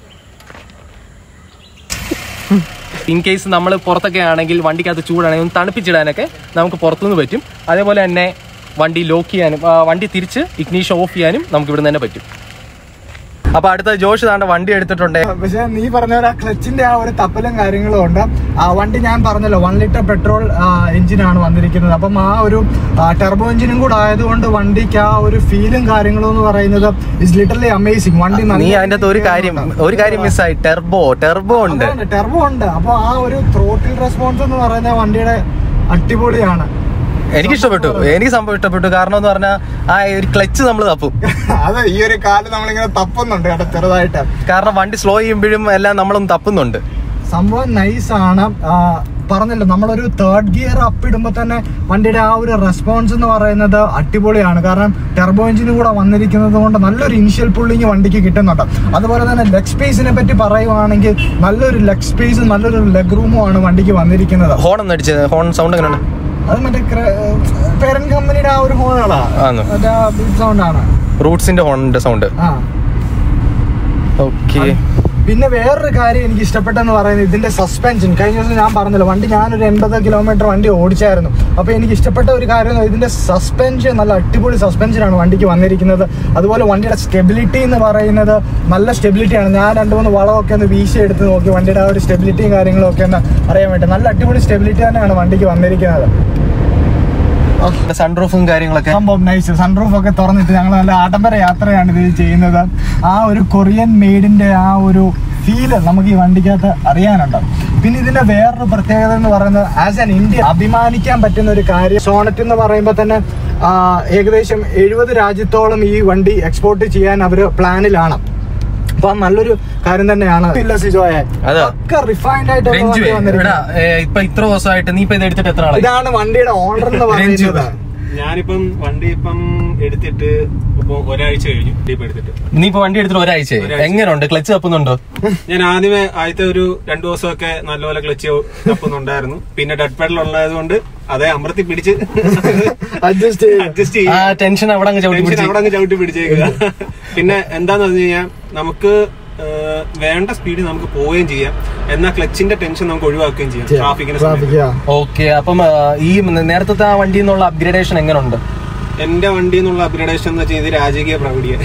ഇൻ കേസ് നമ്മൾ പുറത്തൊക്കെ ആണെങ്കിൽ വണ്ടിക്കകത്ത് ചൂടാണെങ്കിൽ ഒന്ന് തണുപ്പിച്ചിടാനൊക്കെ നമുക്ക് പുറത്തുനിന്ന് പറ്റും അതേപോലെ തന്നെ വണ്ടി ലോക്ക് ചെയ്യാനും ആ, വണ്ടി തിരിച്ച് ഇഗ്നീഷൻ ഓഫ് ചെയ്യാനും നമുക്ക് ഇവിടെ തന്നെ പറ്റും അപ്പൊ അടുത്ത ജോഷ് താണ്ട വണ്ടി എടുത്തിട്ടുണ്ട് പക്ഷെ നീ പറഞ്ഞ പോലെ ആ ക്ലച്ചിന്റെ ആ ഒരു തപ്പലും കാര്യങ്ങളും ഉണ്ട് ആ വണ്ടി ഞാൻ പറഞ്ഞല്ലോ വൺ ലിറ്റർ പെട്രോൾ എഞ്ചിനാണ് വന്നിരിക്കുന്നത് അപ്പം ആ ഒരു ടെർബോ എഞ്ചിനും കൂടെ ആയതുകൊണ്ട് വണ്ടിക്ക് ആ ഒരു ഫീലും കാര്യങ്ങളും എന്ന് പറയുന്നത് ഇസ് ലിറ്റർലി അമേസിങ് വണ്ടി നീ അതിന്റെ അകത്ത് ഒരു കാര്യം ഒരു കാര്യം മിസ്സായി ടെർബോ ടെർബോ ഉണ്ട് ടെർബോ ഉണ്ട് അപ്പൊ ആ ഒരു ത്രോട്ടിൽ റെസ്പോൺസ് എന്ന് പറയുന്ന വണ്ടിയുടെ അടിപൊളിയാണ് എനിക്ക് ഇഷ്ടപ്പെട്ടു എനിക്ക് സംഭവം ഇഷ്ടപ്പെട്ടു കാരണം എന്ന് പറഞ്ഞാൽ ആ ഒരു ക്ലച്ച് നമ്മൾ തപ്പും അതെ ഈ ഒരു കാല് നമ്മളിങ്ങനെ തപ്പുന്നുണ്ട് കേട്ടോ ചെറുതായിട്ട് കാരണം വണ്ടി സ്ലോ ചെയ്യുമ്പോഴും എല്ലാം നമ്മളൊന്ന് തപ്പുന്നുണ്ട് സംഭവം നൈസ് ആണ് ആ, പറഞ്ഞല്ലോ നമ്മളൊരു തേർഡ് ഗിയർ അപ്പ് ഇടുമ്പോൾ തന്നെ വണ്ടിയുടെ ആ ഒരു റെസ്പോൺസ് എന്ന് പറയുന്നത് അടിപൊളിയാണ് കാരണം ടെർബോ എഞ്ചിനും കൂടെ വന്നിരിക്കുന്നത് കൊണ്ട് നല്ലൊരു ഇനിഷ്യൽ പുള്ളിങ് വണ്ടിക്ക് കിട്ടുന്നുണ്ട് അതുപോലെ തന്നെ ലെഗ് സ്പേസിനെ പറ്റി പറയുവാണെങ്കിൽ നല്ലൊരു ലെഗ് സ്പേസും നല്ലൊരു ലെഗ് റൂമും ആണ് വണ്ടിക്ക് വന്നിരിക്കുന്നത് ഹോൺ ഒന്ന് അടിച്ചത് ഹോൺ സൗണ്ട് എങ്ങനെയാണ് അത് മറ്റേ പേരന്റ് കമ്പനിയുടെ ആ ഒരു ഹോണാണ് ആണോ? മറ്റേ സൗണ്ട് ആണ് റൂട്ട്സിന്റെ ഹോണിന്റെ സൗണ്ട് ആ ഓക്കെ പിന്നെ വേറൊരു കാര്യം എനിക്ക് ഇഷ്ടപ്പെട്ടെന്ന് പറയുന്നത് ഇതിന്റെ സസ്പെൻഷൻ കഴിഞ്ഞ ദിവസം ഞാൻ പറഞ്ഞല്ലോ വണ്ടി ഞാനൊരു എൺപത് കിലോമീറ്റർ വണ്ടി ഓടിച്ചായിരുന്നു അപ്പൊ എനിക്ക് ഇഷ്ടപ്പെട്ട ഒരു കാര്യം എന്ന് ഇതിന്റെ സസ്പെൻഷൻ നല്ല അടിപൊളി സസ്പെൻഷനാണ് വണ്ടിക്ക് വന്നിരിക്കുന്നത് അതുപോലെ വണ്ടിയുടെ സ്റ്റെബിലിറ്റി എന്ന് പറയുന്നത് നല്ല സ്റ്റെബിലിറ്റിയാണ് ഞാൻ രണ്ട് മൂന്ന് വളമൊക്കെ ഒന്ന് വീശി എടുത്ത് നോക്കി വണ്ടിയുടെ ആ ഒരു സ്റ്റെബിലിറ്റിയും കാര്യങ്ങളും ഒക്കെ ഒന്ന് അറിയാൻ വേണ്ടി നല്ല അടിപൊളി സ്റ്റെബിലിറ്റി തന്നെയാണ് വണ്ടിക്ക് വന്നിരിക്കുന്നത് സൺറൂഫും കാര്യങ്ങളൊക്കെ സംഭവം നൈസ് സൺറൂഫ് ഒക്കെ തുറന്നിട്ട് ഞങ്ങൾ നല്ല ആഡംബര യാത്രയാണ് ഇത് ചെയ്യുന്നത് ആ ഒരു കൊറിയൻ മെയ്ഡിന്റെ ആ ഒരു ഫീല് നമുക്ക് ഈ വണ്ടിക്കകത്ത് അറിയാനുണ്ട് പിന്നെ ഇതിന്റെ വേറൊരു പ്രത്യേകത എന്ന് പറയുന്നത് ആസ് ആൻ ഇന്ത്യ അഭിമാനിക്കാൻ പറ്റുന്ന ഒരു കാര്യം സോണറ്റ് എന്ന് പറയുമ്പോൾ തന്നെ ആ, ഏകദേശം എഴുപത് രാജ്യത്തോളം ഈ വണ്ടി എക്സ്പോർട്ട് ചെയ്യാൻ അവർ പ്ലാനിലാണ് അപ്പൊ അത് നല്ലൊരു കാര്യം തന്നെയാണ് ഇല്ല സിജോയെ അതാ. ഒക്കെ റിഫൈൻഡ് ആയിട്ട് രഞ്ജുവേ, എടാ, ഏ, ഇപ്പൊ ഇത്ര ദിവസമായിട്ട് നീ ഇപ്പൊ ഇത് എടുത്തിട്ട് എത്ര ആളായി ഇതാണ് വണ്ടിയുടെ ഓണർ എന്ന് രഞ്ജു. പറയുന്നത് ഞാനിപ്പം വണ്ടി ഇപ്പം എടുത്തിട്ട് ഇപ്പൊ ഒരാഴ്ച കഴിഞ്ഞു വണ്ടി ഇപ്പൊ എടുത്തിട്ട് നീ ഇപ്പൊ വണ്ടി എടുത്തിട്ട് ഒരാഴ്ച ഒരാഴ്ച. എങ്ങനെയുണ്ട് ക്ലച്ച് തപ്പുന്നുണ്ടോ ഞാൻ ആദ്യമേ ആദ്യത്തെ ഒരു രണ്ടു ദിവസമൊക്കെ നല്ലപോലെ ക്ലച്ച് തപ്പുന്നുണ്ടായിരുന്നു പിന്നെ ഡെഡ് പെഡൽ ഉള്ളത് കൊണ്ട് അതേ അമർത്തി പിടിച്ച് അഡ്ജസ്റ്റ് ചെയ്ത് അഡ്ജസ്റ്റ് ആ ടെൻഷൻ അവിടെ അങ്ങ് ചവിട്ടി ടെൻഷൻ പിടിച്ച് അവിടെ അങ്ങ് ചവിട്ടി പിടിച്ചേക്കുക പിന്നെ എന്താന്ന് പറഞ്ഞു കഴിഞ്ഞാൽ നമുക്ക് ഏഹ്, വേണ്ട സ്പീഡിൽ നമുക്ക് പോവുകയും ചെയ്യാം എന്നാൽ ക്ലച്ചിന്റെ ടെൻഷൻ നമുക്ക് ഒഴിവാക്കുകയും ചെയ്യാം ട്രാഫിക്കിന്റെ സമയത്ത് ട്രാഫിക് ഓക്കെ അപ്പം ആ, ഈ നേരത്തെ ആ വണ്ടിയിൽ നിന്നുള്ള അപ്ഗ്രേഡേഷൻ എങ്ങനെയുണ്ട് എന്റെ വണ്ടി എന്നുള്ള അപ്ഗ്രേഡേഷൻ എന്ന് വെച്ചാൽ ഇത് രാജകീയ പ്രൗഢിയ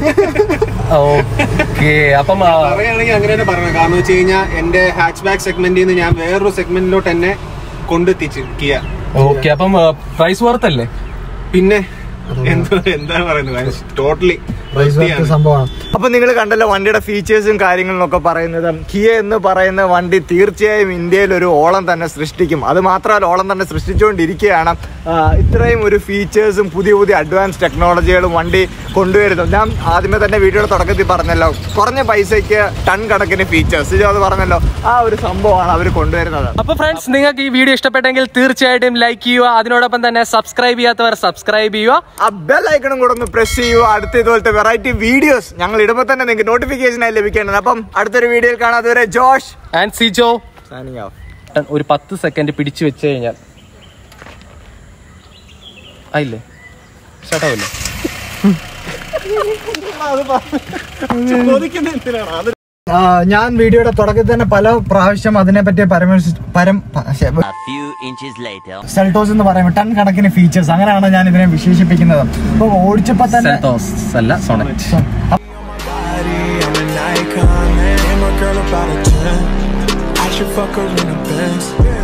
ഓക്കെ അപ്പം ആ, പറയുകയാണെങ്കിൽ അങ്ങനെ തന്നെ പറയണം കാരണം വെച്ച് കഴിഞ്ഞാൽ എന്റെ ഹാച്ച് ബാക്ക് സെഗ്മെന്റിൽ നിന്ന് ഞാൻ വേറൊരു സെഗ്മെന്റിലോട്ട് എന്നെ കൊണ്ടെത്തിച്ച് കിയ ഓക്കെ അപ്പം പ്രൈസ് വർത്തല്ലേ പിന്നെ എന്താ എന്താ പറയുന്നത് ടോട്ടലി സംഭവമാണ് അപ്പൊ നിങ്ങൾ കണ്ടല്ലോ വണ്ടിയുടെ ഫീച്ചേഴ്സും കാര്യങ്ങളും ഒക്കെ പറയുന്നത് കിയ എന്ന് പറയുന്ന വണ്ടി തീർച്ചയായും ഇന്ത്യയിൽ ഒരു ഓളം തന്നെ സൃഷ്ടിക്കും അത് മാത്രമല്ല ഓളം തന്നെ സൃഷ്ടിച്ചുകൊണ്ടിരിക്കുകയാണ് ആ, ഇത്രയും ഒരു ഫീച്ചേഴ്സും പുതിയ പുതിയ അഡ്വാൻസ് ടെക്നോളജികളും വണ്ടി കൊണ്ടുവരുന്നു ഞാൻ ആദ്യമേ തന്നെ വീഡിയോയുടെ തുടക്കത്തിൽ പറഞ്ഞല്ലോ കുറഞ്ഞ പൈസയ്ക്ക് ടൺ കണക്കിന് ഫീച്ചേഴ്സ് ഇത് അത് പറഞ്ഞല്ലോ ആ ഒരു സംഭവമാണ് അവർ കൊണ്ടുവരുന്നത് അപ്പൊ ഫ്രണ്ട്സ് നിങ്ങൾക്ക് ഈ വീഡിയോ ഇഷ്ടപ്പെട്ടെങ്കിൽ തീർച്ചയായിട്ടും ലൈക്ക് ചെയ്യുക അതിനോടൊപ്പം തന്നെ സബ്സ്ക്രൈബ് ചെയ്യാത്തവർ സബ്സ്ക്രൈബ് ചെയ്യുക ആ ബെൽ ഐക്കണും കൂടെ ഒന്ന് പ്രസ് ചെയ്യുക അടുത്ത ഇതുപോലത്തെ വെറൈറ്റി വീഡിയോസ് ഞങ്ങൾ ഇടുമ്പോൾ തന്നെ നിങ്ങൾക്ക് നോട്ടിഫിക്കേഷൻ ആയി ലഭിക്കേണ്ടത് അപ്പം അടുത്തൊരു വീഡിയോയിൽ കാണാതെ വരെ Josh and Sijo signing off ഒരു പത്ത് സെക്കൻഡ് പിടിച്ചു വെച്ച് കഴിഞ്ഞാൽ ആയില്ലേ ഷട്ടാവില്ലേ ആ, ഞാൻ വീഡിയോയുടെ തുടക്കത്തിൽ തന്നെ പല പ്രാവശ്യം അതിനെപ്പറ്റി പരാമർശി പരം പ- ശ്ശെ, A few inches later. Seltos എന്ന് പറയുമ്പോൾ ടൺ കണക്കിന് ഫീച്ചേഴ്സ് അങ്ങനെയാണ് ഞാൻ ഇതിനെ വിശേഷിപ്പിക്കുന്നത് അപ്പൊ ഓടിച്ചപ്പോ തന്നെ അല്ല Sonet body, I'm an icon, man. And my girl about a 10. I should fuck her in a Benz.